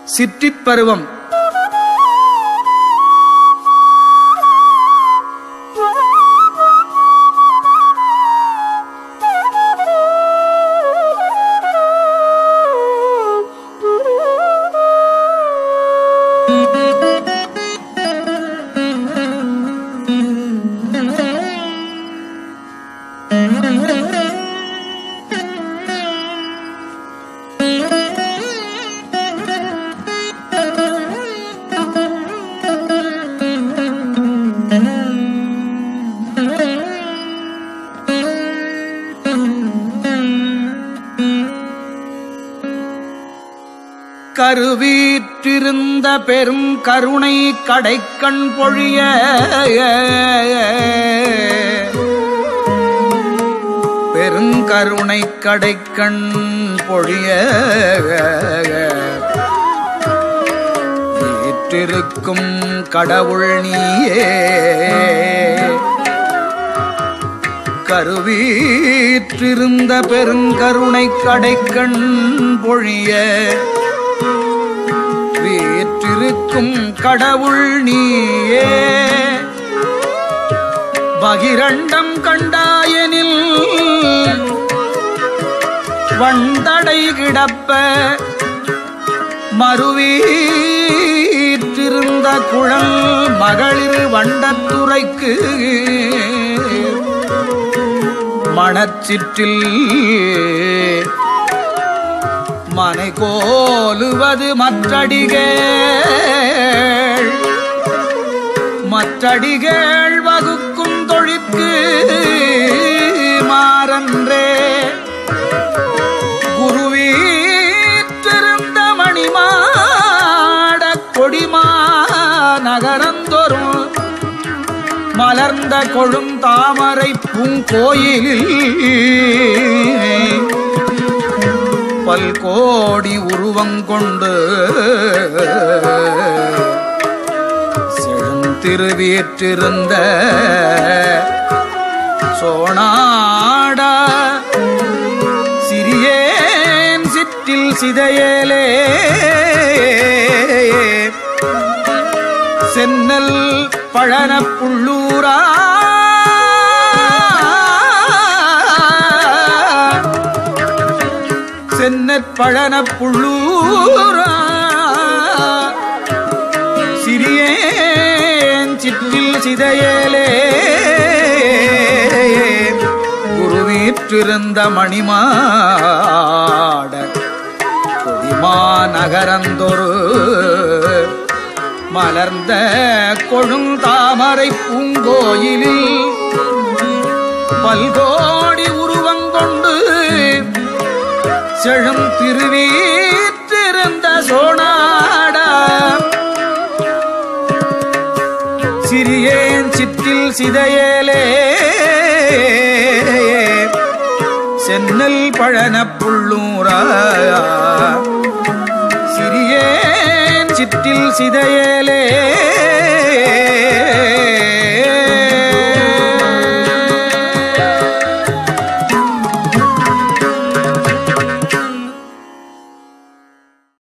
சிற்றிப் பருவம் கருவீற்றிருந்த பெரும் கருணை கடைக்கண் பொழிய பெருங்கருணை கடைக்கண் பொழிய வீற்றிருக்கும் கடவுள் நீயே கருவீற்றிருந்த பெருங்கருணை கடைக்கண் பொழிய வீற்றிருக்கும் கடவுள் நீயே பகிரண்டம் கண்டாயனில் வண்டடை கிடப்ப மறுவீற்றிருந்த குழல் மகளிர் வண்டத்துறைக்கு மணச்சிற்றில் மனை கோலுவது மற்றடிகள் மற்றடிகள் வகுக்கும் தொழிற்கு மாறன்றே குருவீற்றிருந்த மணிமாட கொடிமா நகரந்தொரும் மலர்ந்த கொழுந்தாமரை பூங்கோயிலில் பல்கோடி உருவங்கொண்டு செழுந்திருவீற்றிருந்த சோனாடா சிறியேன் சிற்றில் சிதையலே சென்னல் பழன புள்ளூரா சென்னற் பழன புள்ளூரா சிறியேன் சிற்றில் சிதையலே குருவீற்றிருந்த மணிமாட கொடிமா நகரந்தொரு மலர்ந்த கொழுந்தாமரை பூங்கோயிலில் பல்கோடி உருவங்கொண்டு செழும் திருவீற்றிருந்த சோனாடா சிறியேன் சிற்றில் சிதையலே சென்னல் பழன புள்ளூரா சிறியேன் சிற்றில் சிதையலே